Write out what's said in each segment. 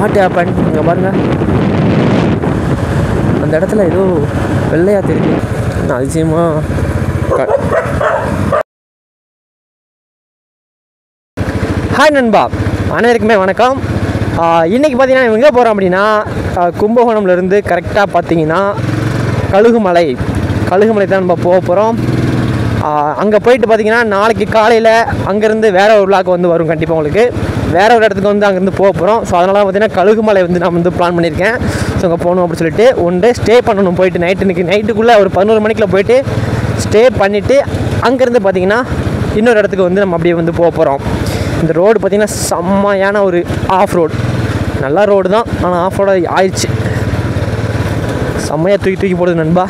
What happen இங்கே பாருங்க அந்த இடத்துல ஏதோ வெள்ளையா தெரியுது நான் அதிசயமாக க- ஹாய் நண்பா அனைவருக்குமே வணக்கம் ஆஹ் இன்னைக்கு பார்த்தீங்கன்னா எங்கே போகிறோம் அப்படின்னா ஆஹ் கும்பகோணம்லேருந்து கரெக்டாக பார்த்தீங்கன்னா கழுகுமலை கழுகுமலை தான் நம்ம போக போகிறோம் அங்கே போயிட்டு பார்த்தீங்கன்னா நாளைக்கு காலையில் அங்கேருந்து வேற ஒரு விழாக்கு வந்து வரும் கண்டிப்பாக உங்களுக்கு வேற ஒரு இடத்துக்கு வந்து அங்கேருந்து போக போகிறோம் ஸோ அதனால பார்த்தீங்கன்னா கழுகுமலை வந்து நான் வந்து பிளான் பண்ணியிருக்கேன் ஸோ அங்கே போகணும் அப்படின்னு சொல்லிட்டு ஒன் டே ஸ்டே பண்ணணும் போயிட்டு நைட்டு இன்னைக்கு நைட்டுக்குள்ளே ஒரு பதினோரு மணிக்குள்ள போயிட்டு ஸ்டே பண்ணிவிட்டு அங்கேருந்து பார்த்தீங்கன்னா இன்னொரு இடத்துக்கு வந்து நம்ம அப்படியே வந்து போக போகிறோம் இந்த ரோடு பார்த்திங்கன்னா செம்மையான ஒரு ஆஃப் ரோடு நல்ல ரோடு தான் ஆனால் ஆஃப் ரோடு ஆயிடுச்சு செம்மையாக தூக்கி தூக்கி போடுது நண்பா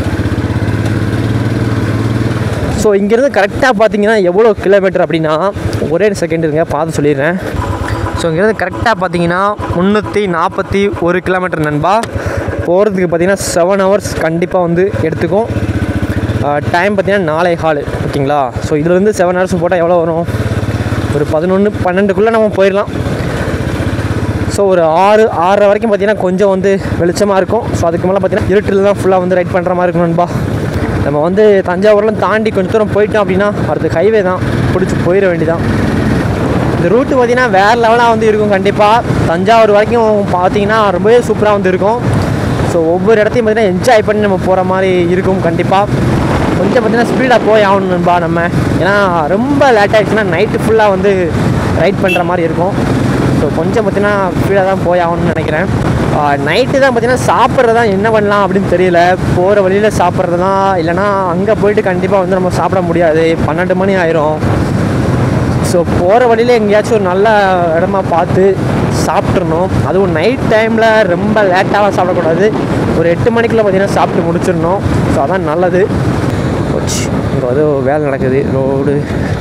ஸோ இங்கேருந்து கரெக்டாக பார்த்தீங்கன்னா எவ்வளோ கிலோமீட்டர் அப்படின்னா ஒரே செகண்ட் இருங்க பார்த்து சொல்லிடுறேன் ஸோ இங்கேருந்து கரெக்டாக பார்த்தீங்கன்னா முந்நூற்றி நாற்பத்தி ஒரு கிலோமீட்டர் நண்பா போகிறதுக்கு பார்த்தீங்கன்னா செவன் ஹவர்ஸ் கண்டிப்பாக வந்து எடுத்துக்கும் டைம் பார்த்தீங்கன்னா நாளை ஹாலு ஓகேங்களா ஸோ இதுலேருந்து செவன் ஹவர்ஸ் போட்டால் எவ்வளோ வரும் ஒரு பதினொன்று பன்னெண்டுக்குள்ளே நம்ம போயிடலாம் ஸோ ஒரு ஆறு ஆறரை வரைக்கும் பார்த்தீங்கன்னா கொஞ்சம் வந்து வெளிச்சமாக இருக்கும் ஸோ அதுக்கு மேலே பார்த்தீங்கன்னா இருட்டில் தான் ஃபுல்லாக வந்து ரைட் பண்ணுற மாதிரி இருக்கும் நண்பா நம்ம வந்து தஞ்சாவூர்லாம் தாண்டி கொஞ்சம் தூரம் போயிட்டோம் அப்படின்னா அடுத்து ஹைவே தான் பிடிச்சி போயிட வேண்டியதான் இந்த ரூட்டு பார்த்தீங்கன்னா வேறு லெவலாக வந்து இருக்கும் கண்டிப்பாக தஞ்சாவூர் வரைக்கும் பார்த்தீங்கன்னா ரொம்பவே சூப்பராக வந்து இருக்கும் ஸோ ஒவ்வொரு இடத்தையும் பார்த்தீங்கன்னா என்ஜாய் பண்ணி நம்ம போகிற மாதிரி இருக்கும் கண்டிப்பாக கொஞ்சம் பார்த்தீங்கன்னா ஸ்பீடாக போய் ஆகணும் நண்பா நம்ம ஏன்னா ரொம்ப லேட் ஆகிடுச்சுன்னா நைட்டு ஃபுல்லாக வந்து ரைட் பண்ணுற மாதிரி இருக்கும் ஸோ கொஞ்சம் பார்த்தீங்கன்னா ஸ்பீடாக தான் போய் ஆகணும்னு நினைக்கிறேன் நைட்டு தான் பார்த்தீங்கன்னா சாப்பிட்றது தான் என்ன பண்ணலாம் அப்படின்னு தெரியல போகிற வழியில் சாப்பிட்றது தான் இல்லைனா அங்கே போயிட்டு கண்டிப்பாக வந்து நம்ம சாப்பிட முடியாது பன்னெண்டு மணி ஆயிரும் ஸோ போகிற வழியில் எங்கேயாச்சும் ஒரு நல்ல இடமா பார்த்து சாப்பிட்றணும் அதுவும் நைட் டைமில் ரொம்ப லேட்டாக சாப்பிடக்கூடாது ஒரு எட்டு மணிக்குள்ளே பார்த்தீங்கன்னா சாப்பிட்டு முடிச்சிடணும் ஸோ அதான் நல்லது போச்சு இங்கே ஏதோ வேலை நடக்குது ரோடு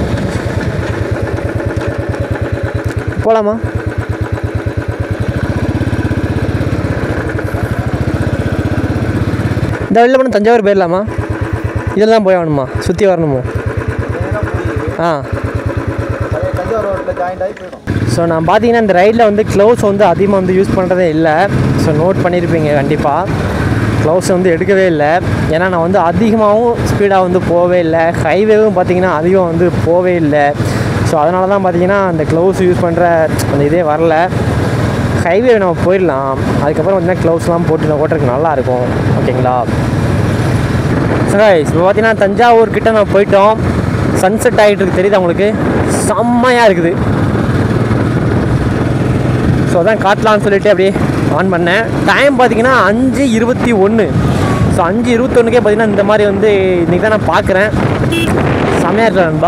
போகலாமா இந்த வெளில போனால் தஞ்சாவூர் போயிடலாமா இதில் தான் போய் ஆகணுமா சுற்றி வரணுமோ ஆ தஞ்சாவூர் ரோட்டில் ஜாயிண்ட் ஆகி போயிடும் ஸோ நான் பார்த்தீங்கன்னா இந்த ரைடில் வந்து க்ளவுஸ் வந்து அதிகமாக வந்து யூஸ் பண்ணுறதே இல்லை ஸோ நோட் பண்ணியிருப்பீங்க கண்டிப்பாக க்ளவுஸ் வந்து எடுக்கவே இல்லை ஏன்னா நான் வந்து அதிகமாகவும் ஸ்பீடாக வந்து போகவே இல்லை ஹைவேவும் பார்த்தீங்கன்னா அதிகம் வந்து போகவே இல்லை ஸோ அதனால தான் பார்த்தீங்கன்னா அந்த க்ளவுஸ் யூஸ் பண்ணுற அந்த இதே வரல ஹைவே நம்ம போயிடலாம் அதுக்கப்புறம் பார்த்தீங்கன்னா க்ளவுஸ்லாம் போட்டு நான் ஓட்டுறதுக்கு நல்லாயிருக்கும் ஓகேங்களா சார் இப்போ பார்த்தீங்கன்னா தஞ்சாவூர் கிட்ட நான் போயிட்டோம் சன்செட் ஆகிட்டு இருக்கு தெரியுதா உங்களுக்கு செம்மையாக இருக்குது ஸோ அதான் காட்டலாம்னு சொல்லிட்டு அப்படியே ஆன் பண்ணேன் டைம் பார்த்தீங்கன்னா அஞ்சு இருபத்தி ஒன்று ஸோ அஞ்சு இருபத்தொன்னுக்கே பார்த்தீங்கன்னா இந்த மாதிரி வந்து இன்றைக்கி தான் நான் பார்க்குறேன் செம்மையாக இருக்கல நண்பா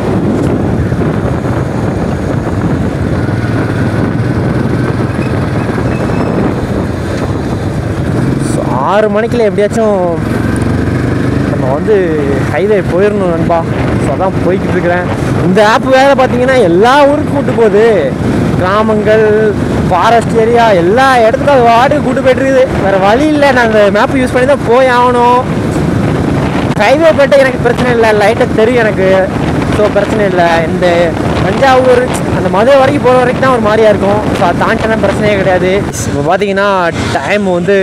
ஸோ ஆறு மணிக்குள்ள எப்படியாச்சும் நம்ம வந்து ஹைவே போயிடணும் நண்பா ஸோ அதான் போய்கிட்டு இருக்கிறேன் இந்த ஆப் வேறு பார்த்தீங்கன்னா எல்லா ஊருக்கும் கூட்டு போகுது கிராமங்கள் ஃபாரஸ்ட் ஏரியா எல்லா இடத்துக்கும் அது வாடு கூட்டு போயிட்டு இருக்குது வேறு வழி இல்லை நான் அந்த மேப் யூஸ் பண்ணி தான் போய் ஆகணும் ஹைவே போயிட்டு எனக்கு பிரச்சனை இல்லை லைட்டாக தெரியும் எனக்கு ஸோ பிரச்சனை இல்லை இந்த தஞ்சாவூர் அந்த மதுரை வரைக்கும் போகிற வரைக்கும் தான் ஒரு மாதிரியா இருக்கும் ஸோ அதை தாண்டினா பிரச்சனையே கிடையாது இப்போ பார்த்தீங்கன்னா டைம் வந்து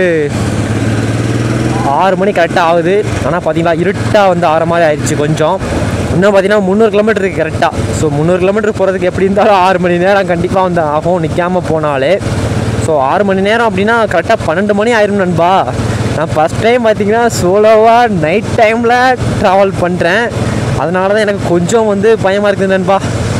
ஆறு மணி கரெக்டாக ஆகுது ஆனால் பார்த்தீங்களா இருட்டாக வந்து ஆற மாதிரி ஆயிடுச்சு கொஞ்சம் இன்னும் பார்த்தீங்கன்னா முந்நூறு கிலோமீட்டர் இருக்குது கரெக்டாக ஸோ முந்நூறு கிலோமீட்டர் போகிறதுக்கு எப்படி இருந்தாலும் ஆறு மணி நேரம் கண்டிப்பாக வந்து ஆகும் நிற்காம போனாலே ஸோ ஆறு மணி நேரம் அப்படின்னா கரெக்டாக பன்னெண்டு மணி ஆயிரும் நண்பா நான் ஃபஸ்ட் டைம் பார்த்தீங்கன்னா சோலோவாக நைட் டைமில் ட்ராவல் பண்ணுறேன் அதனால தான் எனக்கு கொஞ்சம் வந்து பயமாக இருக்குது நண்பா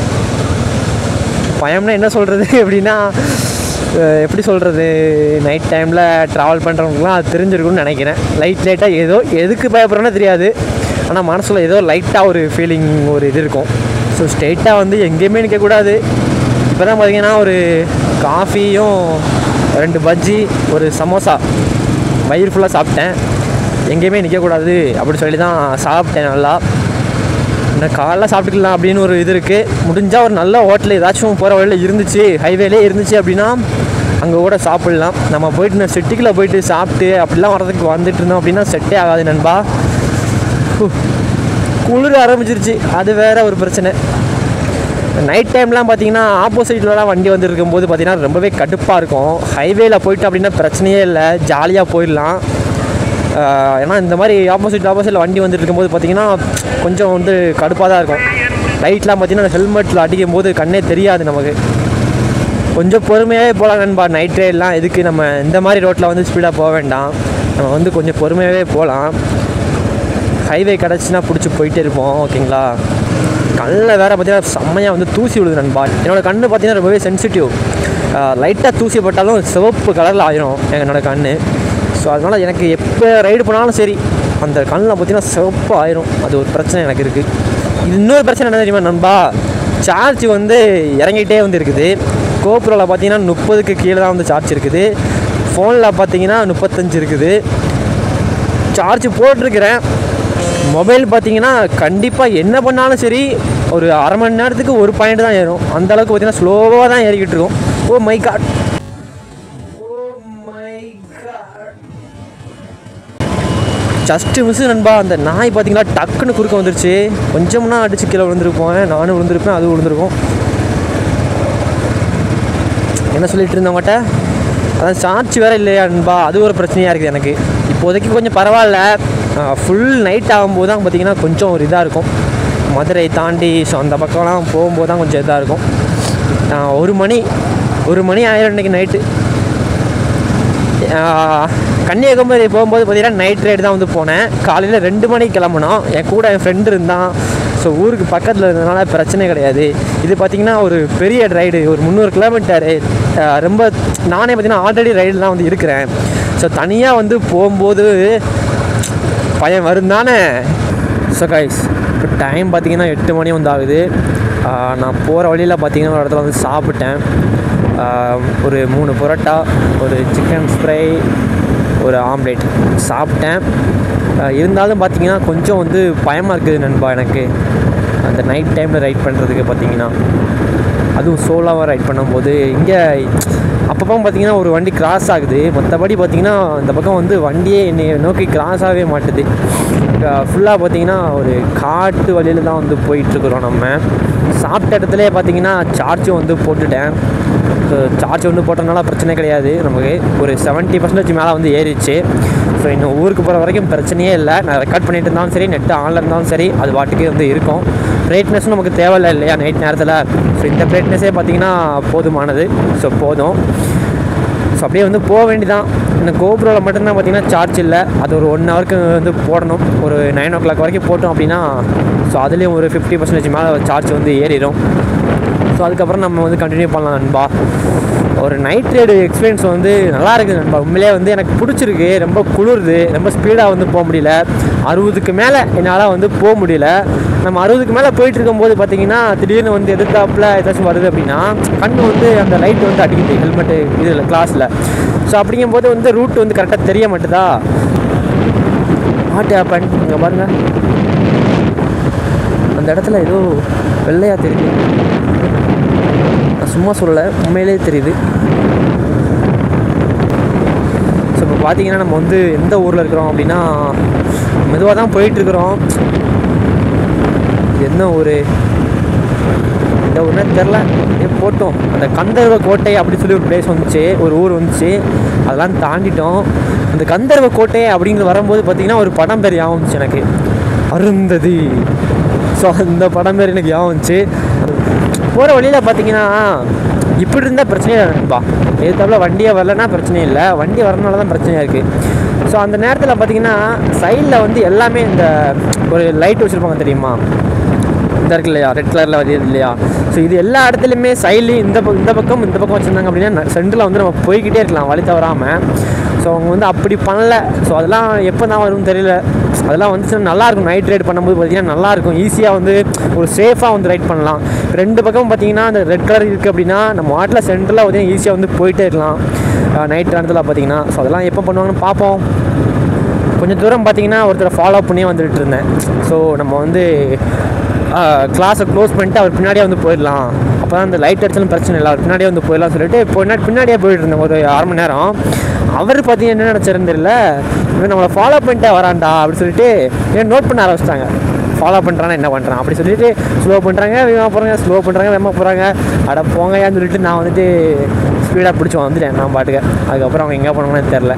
பயம்னா என்ன சொல்கிறது எப்படின்னா அஹ் எப்படி சொல்கிறது நைட் டைமில் ட்ராவல் பண்ணுறவங்களுக்குலாம் அது தெரிஞ்சிருக்கும்னு நினைக்கிறேன் லைட் லைட்டாக ஏதோ எதுக்கு பயப்படுறோன்னே தெரியாது ஆனால் மனசில் ஏதோ லைட்டாக ஒரு ஃபீலிங் ஒரு இது இருக்கும் ஸோ ஸ்ட்ரெயிட்டாக வந்து எங்கேயுமே நிற்கக்கூடாது இப்போ தான் பார்த்தீங்கன்னா ஒரு காஃபியும் ரெண்டு பஜ்ஜி ஒரு சமோசா வயிறு ஃபுல்லாக சாப்பிட்டேன் எங்கேயுமே நிற்கக்கூடாது அப்படி சொல்லி தான் சாப்பிட்டேன் நல்லா இந்த காலைல சாப்பிட்டுக்கலாம் அப்படின்னு ஒரு இது இருக்குது முடிஞ்சால் ஒரு நல்ல ஹோட்டல் ஏதாச்சும் போகிற வழியில் இருந்துச்சு ஹைவேலே இருந்துச்சு அப்படின்னா அங்கே கூட சாப்பிட்லாம் நம்ம போயிட்டு இந்த சிட்டிக்குள்ளே போயிட்டு சாப்பிட்டு அப்படிலாம் வரதுக்கு வந்துட்டு இருந்தோம் அப்படின்னா செட்டே ஆகாது நண்பா ஹு. குளிர ஆரம்பிச்சிருச்சு அது வேற ஒரு பிரச்சனை நைட் டைம்லாம் பார்த்தீங்கன்னா ஆப்போசிட்லலாம் வண்டி வந்து இருக்கும்போது பார்த்தீங்கன்னா ரொம்பவே கடுப்பாக இருக்கும் ஹைவேல போயிட்டு அப்படின்னா பிரச்சனையே இல்லை ஜாலியாக போயிடலாம் ஆஹ் ஏன்னா இந்த மாதிரி ஆப்போசிட் ஆப்போசிட்டில் வண்டி வந்துட்டு இருக்கும்போது பார்த்தீங்கன்னா கொஞ்சம் வந்து கடுப்பாக தான் இருக்கும் லைட்லாம் பார்த்தீங்கன்னா ஹெல்மெட்டில் அடிக்கும் போது கண்ணே தெரியாது நமக்கு கொஞ்சம் பொறுமையாகவே போகலாம் நண்பா நைட் ரைட்லாம் எதுக்கு நம்ம இந்த மாதிரி ரோட்டில் வந்து ஸ்பீடாக போக வேண்டாம் நம்ம வந்து கொஞ்சம் பொறுமையாகவே போகலாம் ஹைவே கிடச்சின்னா பிடிச்சி போயிட்டே இருப்போம் ஓகேங்களா கண்ணில் வேறு பார்த்தீங்கன்னா செம்மையாக வந்து தூசி விழுது நண்பா என்னோடய கண்ணு பார்த்தீங்கன்னா ரொம்பவே சென்சிட்டிவ் லைட்டாக தூசி பட்டாலும் சிவப்பு கலரில் ஆயிரும் என்னோடய கண்ணு ஸோ அதனால் எனக்கு எப்போ ரைடு பண்ணாலும் சரி அந்த கண்ணில் பார்த்தீங்கன்னா சிவப்பு ஆயிரும் அது ஒரு பிரச்சனை எனக்கு இருக்குது இது இன்னொரு பிரச்சனை என்ன தெரியுமா நண்பா சார்ஜ் வந்து இறங்கிட்டே வந்து இருக்குது கோப்ரோவில் பார்த்தீங்கன்னா முப்பதுக்கு கீழே தான் வந்து சார்ஜ் இருக்குது ஃபோனில் பார்த்தீங்கன்னா முப்பத்தஞ்சு இருக்குது சார்ஜ் போட்டிருக்கிறேன் மொபைல் பார்த்தீங்கன்னா கண்டிப்பாக என்ன பண்ணாலும் சரி ஒரு அரை மணி நேரத்துக்கு ஒரு பாயிண்ட் தான் ஏறும் அந்த அளவுக்கு பார்த்தீங்கன்னா ஸ்லோவாக தான் ஏறிக்கிட்டு இருக்கும் oh my god just miss நண்பா அந்த நாய் பார்த்தீங்களா டக்குன்னு குறுக்க வந்துருச்சு கொஞ்சம்னா அடிச்சு கீழே விழுந்திருப்போம் நானும் விழுந்திருப்பேன் அதுவும் விழுந்திருக்கும் என்ன சொல்லிட்டு இருந்தவங்ககிட்ட அதான் சார்ஜ் வேறு இல்லையா நண்பா அது ஒரு பிரச்சனையாக இருக்குது எனக்கு இப்போதைக்கு கொஞ்சம் பரவாயில்ல ஃபுல் நைட் ஆகும்போது தான் பார்த்தீங்கன்னா கொஞ்சம் ஒரு இதாக இருக்கும் மதுரை தாண்டி ஸோ அந்த பக்கம்லாம் போகும்போது தான் கொஞ்சம் இதாக இருக்கும் ஆஹ் ஒரு மணி ஒரு மணி ஆயிரம் இன்னைக்கு நைட்டு கன்னியாகுமரி போகும்போது பார்த்தீங்கன்னா நைட் ரைடு தான் வந்து போனேன் காலையில் ரெண்டு மணிக்கு கிளம்புனோம் என் கூட என் ஃப்ரெண்டு இருந்தான் ஸோ ஊருக்கு பக்கத்தில் இருந்ததுனால பிரச்சனை கிடையாது இது பார்த்திங்கன்னா ஒரு பெரிய ரைடு ஒரு முந்நூறு கிலோமீட்டரு ரொம்ப நானே பார்த்தீங்கன்னா ஆல்ரெடி ரைடுலாம் வந்து இருக்கிறேன் ஸோ தனியாக வந்து போகும்போது பையன் வரும் தானே ஸோ கைஸ் இப்போ டைம் பார்த்தீங்கன்னா எட்டு மணி வந்து ஆகுது ஆஹ் நான் போகிற வழியில் பார்த்தீங்கன்னா ஒரு இடத்துல வந்து சாப்பிட்டேன் ஆஹ் ஒரு மூணு பரோட்டா ஒரு சிக்கன் ஃப்ரை ஒரு ஆம்லேட் சாப்பிட்டேன் ஆஹ் இருந்தாலும் பார்த்தீங்கன்னா கொஞ்சம் வந்து பயமாக இருக்குது நண்பா எனக்கு அந்த நைட் டைமில் ரைட் பண்ணுறதுக்கு பார்த்தீங்கன்னா அதுவும் சோலாவாக ரைட் பண்ணும்போது இங்கே அப்பப்போ பார்த்தீங்கன்னா ஒரு வண்டி கிராஸ் ஆகுது மற்றபடி பார்த்தீங்கன்னா இந்த பக்கம் வந்து வண்டியே என்னை நோக்கி கிராஸ் ஆகவே மாட்டுது ஃபுல்லாக பார்த்தீங்கன்னா ஒரு காட்டு வழியில் தான் வந்து போயிட்டுருக்குறோம் நம்ம சாப்பிட்ட இடத்துலையே பார்த்தீங்கன்னா சார்ஜும் வந்து போட்டுட்டேன் சார்ஜ் வந்து போட்டனால பிரச்சனை கிடையாது நமக்கு ஒரு செவன்ட்டி பர்சன்டேஜ் மேலே வந்து ஏறிச்சு ஸோ இன்னும் ஊருக்கு போகிற வரைக்கும் பிரச்சனையே இல்லை நான் ரெக்கார்ட் பண்ணிட்டு இருந்தாலும் சரி நெட்டு ஆனில் இருந்தாலும் சரி அது பாட்டுக்கே வந்து இருக்கும் பிரைட்னஸும் நமக்கு தேவையில்லை இல்லையா நைட் நேரத்தில் ஸோ இந்த பிரைட்னஸே பார்த்தீங்கன்னா போதுமானது ஸோ போதும் ஸோ அப்படியே வந்து போக வேண்டியதான் இந்த கோபுரோவில் மட்டும்தான் பார்த்தீங்கன்னா சார்ஜ் இல்லை அது ஒரு ஒன் ஹவருக்கு வந்து போடணும் ஒரு நைன் ஓ கிளாக் வரைக்கும் போட்டோம் அப்படின்னா ஸோ அதுலேயும் ஒரு ஃபிஃப்டி பர்சன்டேஜ் மேலே சார்ஜ் வந்து ஏறிடும் ஸோ அதுக்கப்புறம் நம்ம வந்து கண்டினியூ பண்ணலாம் நண்பா ஒரு நைட் ரைடு எக்ஸ்பீரியன்ஸ் வந்து நல்லா இருக்குது நண்பா உண்மையிலே வந்து எனக்கு பிடிச்சிருக்கு ரொம்ப குளிருது ரொம்ப ஸ்பீடாக வந்து போக முடியல அறுபதுக்கு மேலே என்னால் வந்து போக முடியல நம்ம அறுபதுக்கு மேலே போயிட்டு இருக்கும்போது பார்த்தீங்கன்னா திடீர்னு வந்து எதிர்த்தாப்புல ஏதாச்சும் வருது அப்படின்னா கண்ணு வந்து அந்த லைட் வந்து அடிக்குது ஹெல்மெட்டு இதில் கிளாஸில் ஸோ அப்படிங்கும்போது வந்து ரூட் வந்து கரெக்டாக தெரிய மாட்டுதா வாட் ஹேப்பன் இங்கே பாருங்க அந்த இடத்துல ஏதோ வெள்ளையாக தெரியுது நான் சும்மா சொல்லலை உண்மையிலே தெரியுது ஸோ இப்போ பார்த்தீங்கன்னா நம்ம வந்து எந்த ஊரில் இருக்கிறோம் அப்படின்னா மெதுவாக தான் போயிட்டுருக்குறோம் என்ன ஊர் இந்த ஊர்னே தெரில அப்படியே போட்டோம் அந்த கந்தர்வ கோட்டை அப்படி சொல்லி ஒரு பிளேஸ் வந்துச்சு ஒரு ஊர் வந்துச்சு அதெல்லாம் தாண்டிட்டோம் அந்த கந்தர்வ கோட்டை அப்படிங்கிற வரும்போது பார்த்தீங்கன்னா ஒரு படம் பேர் ஞாபகம் வந்துச்சு எனக்கு அருந்ததி ஸோ அந்த படம் பேர் எனக்கு ஞாபகம் வந்துச்சு போகிற வழியில் பார்த்தீங்கன்னா இப்படி இருந்தால் பிரச்சனையே இல்லை நண்பா எதுக்காப்புல வண்டியே வரலன்னா பிரச்சனை இல்லை வண்டி வரனால தான் பிரச்சனையாக இருக்குது ஸோ அந்த நேரத்தில் பார்த்தீங்கன்னா சைடில் வந்து எல்லாமே இந்த ஒரு லைட் வச்சுருப்பாங்க தெரியுமா இந்த இருக்கு இல்லையா ரெட் கலரில் வருது இல்லையா ஸோ இது எல்லா இடத்துலையுமே சைட்லேயும் இந்த பக்கம் இந்த பக்கம் இந்த பக்கம் வச்சுருந்தாங்க அப்படின்னா சென்டரில் வந்து நம்ம போய்கிட்டே இருக்கலாம் வழி தவறாமல் ஸோ அவங்க வந்து அப்படி பண்ணல ஸோ அதெல்லாம் எப்போ தான் வரும்னு தெரியல அதெல்லாம் வந்துச்சுன்னா நல்லாயிருக்கும் நைட் ரைட் பண்ணும்போது பார்த்தீங்கன்னா நல்லாயிருக்கும் ஈஸியாக வந்து ஒரு சேஃபாக வந்து ரைட் பண்ணலாம் ரெண்டு பக்கம் பார்த்தீங்கன்னா அந்த ரெட் கலர் இருக்குது அப்படின்னா நம்ம வாட்டில் சென்டரில் பார்த்தீங்கன்னா ஈஸியாக வந்து போயிட்டே இருக்கலாம் நைட் நேரத்தில் பார்த்தீங்கன்னா ஸோ அதெல்லாம் எப்போ பண்ணுவாங்கன்னு பார்ப்போம் கொஞ்சம் தூரம் பார்த்தீங்கன்னா ஒருத்தரை ஃபாலோ பண்ணி வந்துட்டு இருந்தேன் ஸோ நம்ம வந்து கிளாஸை க்ளோஸ் பண்ணிட்டு அவர் பின்னாடியே வந்து போயிடலாம் அப்போ தான் அந்த லைட் அடிச்சாலும் பிரச்சனை இல்லை அவர் பின்னாடியே வந்து போயிடலாம் சொல்லிட்டு பின்னாடி பின்னாடியே போயிட்டு இருந்தேன் ஒரு அரை மணி நேரம் அவர் பார்த்தீங்கன்னா என்ன நினச்சிருந்தில்ல இவன் நம்மளை ஃபாலோ பண்ணிட்டே வரான்டா அப்படின்னு சொல்லிட்டு ஏன் நோட் பண்ண ஆரம்பிச்சிட்டாங்க ஃபாலோ பண்ணுறான்னா என்ன பண்ணுறான் அப்படி சொல்லிட்டு ஸ்லோ பண்ணுறாங்க வேகமாக போகிறாங்க ஸ்லோ பண்ணுறாங்க வேகமாக போகிறாங்க அட போங்கயான்னு சொல்லிட்டு நான் வந்துட்டு ஸ்பீடாக பிடிச்சி வந்துட்டேன் நான் பாட்டுக்க அதுக்கப்புறம் அவங்க எங்கே போனாங்கன்னு தெரில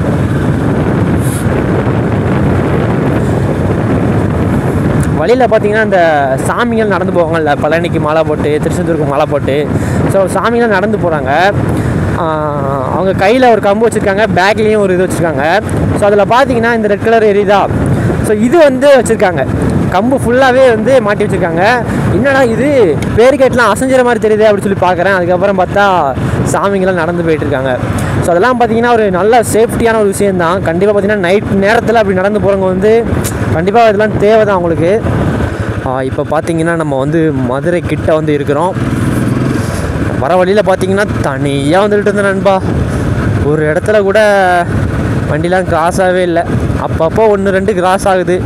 வழியில் பார்த்தீங்கன்னா இந்த சாமிகள் நடந்து போவாங்கல்ல பழனிக்கு மாலை போட்டு திருச்செந்தூருக்கு மாலை போட்டு ஸோ சாமிகள் நடந்து போகிறாங்க அவங்க கையில் ஒரு கம்பு வச்சுருக்காங்க பேக்லேயும் ஒரு இது வச்சுருக்காங்க ஸோ அதில் பார்த்தீங்கன்னா இந்த ரெட் கலர் எரியுதா ஸோ இது வந்து வச்சுருக்காங்க கம்பு ஃபுல்லாகவே வந்து மாட்டி வச்சுருக்காங்க என்னடா இது பேரிகேட்லாம் அசைஞ்சிற மாதிரி தெரியுது அப்படின்னு சொல்லி பார்க்குறேன் அதுக்கப்புறம் பார்த்தா சாமிங்கெல்லாம் நடந்து போயிட்டு இருக்காங்க ஸோ அதெல்லாம் பார்த்தீங்கன்னா ஒரு நல்ல சேஃப்டியான ஒரு விஷயந்தான் கண்டிப்பாக பார்த்தீங்கன்னா நைட் நேரத்தில் அப்படி நடந்து போகிறவங்க வந்து கண்டிப்பாக இதெல்லாம் தேவை தான் அவங்களுக்கு இப்போ பார்த்தீங்கன்னா நம்ம வந்து மதுரை கிட்ட வந்து இருக்கிறோம் வர வழியில் பார்த்தீங்கன்னா தனியாக வந்துட்டு இருந்தேன் நண்பா ஒரு இடத்துல கூட வண்டிலாம் கிராஸ் ஆகவே இல்லை அப்பப்போ ஒன்று ரெண்டு கிராஸ் ஆகுது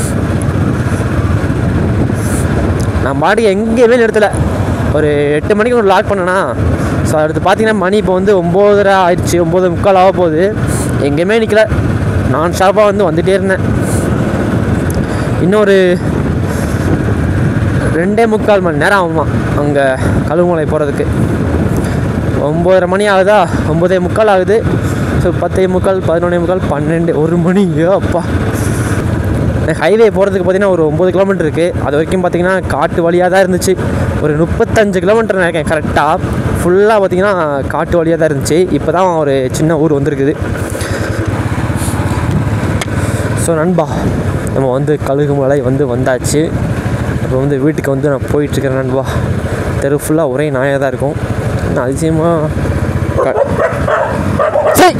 நான் பாட்டுக்கு எங்கேயுமே நிறுத்தலை ஒரு எட்டு மணிக்கு ஒரு லாக் பண்ணேனா ஸோ அடுத்து பார்த்தீங்கன்னா மணி இப்போ வந்து ஒம்போதரை ஆயிடுச்சு ஒம்பது முக்கால் ஆக போகுது எங்கேயுமே நிற்கல நான் ஷாப்பாக வந்து வந்துகிட்டே இருந்தேன் இன்னொரு ரெண்டே முக்கால் மணி நேரம் ஆகுமா அங்கே கழுவுமலை போகிறதுக்கு ஒம்பதரை மணி ஆகுதா ஒம்பதே முக்கால் ஆகுது ஸோ பத்தே முக்கால் பதினொன்னே முக்கால் பன்னெண்டு ஒரு மணி ஐயோ அப்பா ஹைவே போகிறதுக்கு பார்த்தீங்கன்னா ஒரு ஒம்பது கிலோமீட்டர் இருக்குது அது வரைக்கும் பார்த்தீங்கன்னா காட்டு வழியாக தான் இருந்துச்சு ஒரு முப்பத்தஞ்சு கிலோமீட்டர் நினைக்கிறேன் கரெக்டாக ஃபுல்லாக பார்த்தீங்கன்னா காட்டு வழியாக தான் இருந்துச்சு இப்போ தான் ஒரு சின்ன ஊர் வந்திருக்குது ஸோ நண்பா நம்ம வந்து கழுகுமலை வந்து வந்தாச்சு இப்போ வந்து வீட்டுக்கு வந்து நான் போயிட்டுருக்கிறேன் நண்பா தெரு ஃபுல்லாக ஒரே நாயாக தான் இருக்கும் நான் அதிசயமாக க சை!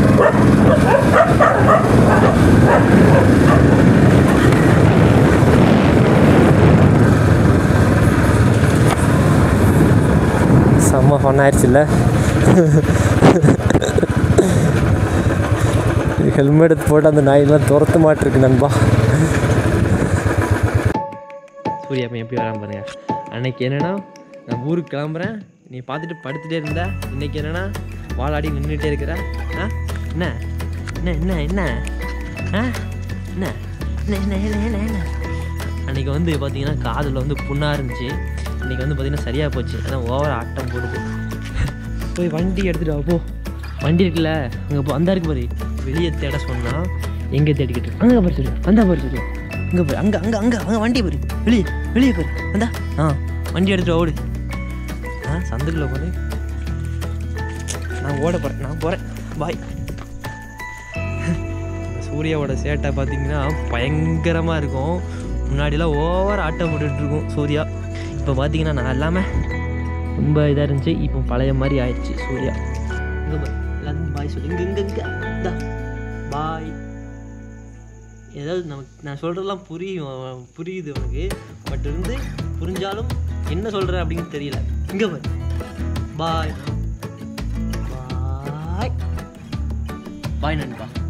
செம்ம ஃபன் ஆயிடுச்சுல்ல ஹெல்மெட் போட்டு அந்த நாயெல்லாம் துரத்த மாட்டிருக்கு நண்பா சூர்யா பையன் எப்படி வராம பாருங்க அன்னைக்கு என்னன்னா நான் ஊருக்கு கிளம்புறேன் நீ பார்த்துட்டு படுத்துட்டே இருந்த இன்னைக்கு என்னன்னா வாளாடி நின்றுட்டே இருக்கிற ஆ என்ன என்ன என்ன என்ன ஆ என்ன என்ன என்ன என்ன என்ன என்ன அன்னைக்கு வந்து பார்த்தீங்கன்னா காதில் வந்து புண்ணாக இருந்துச்சு இன்னைக்கு வந்து பார்த்தீங்கன்னா சரியாக போச்சு அதான் ஓவர் ஆட்டம் போடுது போய் வண்டி எடுத்துட்டு வா போ வண்டி இருக்குல்ல அங்கே போ அந்த இருக்கு பாரு வெளியே தேட சொன்னால் எங்கே தேடிக்கிட்டு இருக்கு? அங்கே பாரு சொல்லு அந்த பாரு சொல்லு இங்கே பாரு அங்கே அங்கே அங்கே அங்கே வண்டி பாரு வெளியே வெளியே பாரு அந்தா ஆ வண்டி எடுத்துட்டு வா, ஓடு ஆ சந்துக்குள்ள போகிறேன் நான் ஓட போகிறேன் நான் போகிறேன் பாய் சூர்யாவோட சேட்டை பார்த்தீங்கன்னா பயங்கரமாக இருக்கும் முன்னாடிலாம் ஓவர் ஆட்டம் போட்டுட்டு இருக்கும் சூர்யா இப்போ பார்த்தீங்கன்னா நான் இல்லாமல் ரொம்ப இதாக இருந்துச்சு இப்போ பழைய மாதிரி ஆயிடுச்சு சூர்யா இங்கே பாரு எல்லாத்துக்கும் பாய் சொல்லு இங்கே இங்கே இங்கே இந்தா பாய் ஏதாவது நமக்கு நான் சொல்கிறதெல்லாம் புரியும் புரியுது உனக்கு பட் இருந்து புரிஞ்சாலும் என்ன சொல்கிற அப்படின்னு தெரியல இங்கே பாரு பாய் பாய் பாய் நண்பா